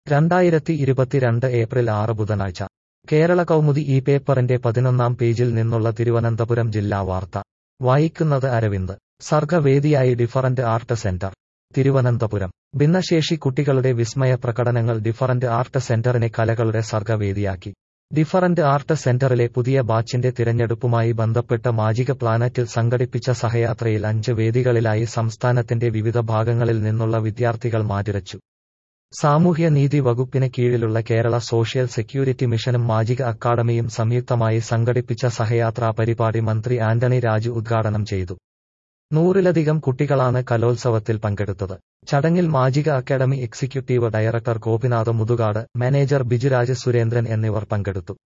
രണ്ടായിരത്തി ഇരുപത്തിരണ്ട് ഏപ്രിൽ ആറ് ബുധനാഴ്ച കേരള കൗമുദി ഈ പേപ്പറിന്റെ പതിനൊന്നാം പേജിൽ നിന്നുള്ള തിരുവനന്തപുരം ജില്ലാ വാർത്ത വായിക്കുന്നത് അരവിന്ദ് സർഗവേദിയായി ഡിഫറന്റ് ആർട്ട് സെന്റർ തിരുവനന്തപുരം ഭിന്നശേഷി കുട്ടികളുടെ വിസ്മയ പ്രകടനങ്ങൾ ഡിഫറന്റ് ആർട്ട് സെന്ററിനെ കലകളുടെ സർഗവേദിയാക്കി ഡിഫറന്റ് ആർട്ട് സെന്ററിലെ പുതിയ ബാച്ചിന്റെ തിരഞ്ഞെടുപ്പുമായി ബന്ധപ്പെട്ട് മാജിക പ്ലാനറ്റിൽ സംഘടിപ്പിച്ച സഹയാത്രയിൽ അഞ്ച് വേദികളിലായി സംസ്ഥാനത്തിന്റെ വിവിധ ഭാഗങ്ങളിൽ നിന്നുള്ള വിദ്യാർത്ഥികൾ മാറ്റുരച്ചു സാമൂഹ്യ നീതി വകുപ്പിന് കീഴിലുള്ള കേരള സോഷ്യൽ സെക്യൂരിറ്റി മിഷനും മാജിക അക്കാദമിയും സംയുക്തമായി സംഘടിപ്പിച്ച സഹയാത്രാ പരിപാടി മന്ത്രി ആന്റണി രാജു ഉദ്ഘാടനം ചെയ്തു നൂറിലധികം കുട്ടികളാണ് കലോത്സവത്തിൽ പങ്കെടുത്തത് ചടങ്ങിൽ magic academy executive director Gopinath Muthukad manager Bijuraj Surendran എന്നിവർ പങ്കെടുത്തു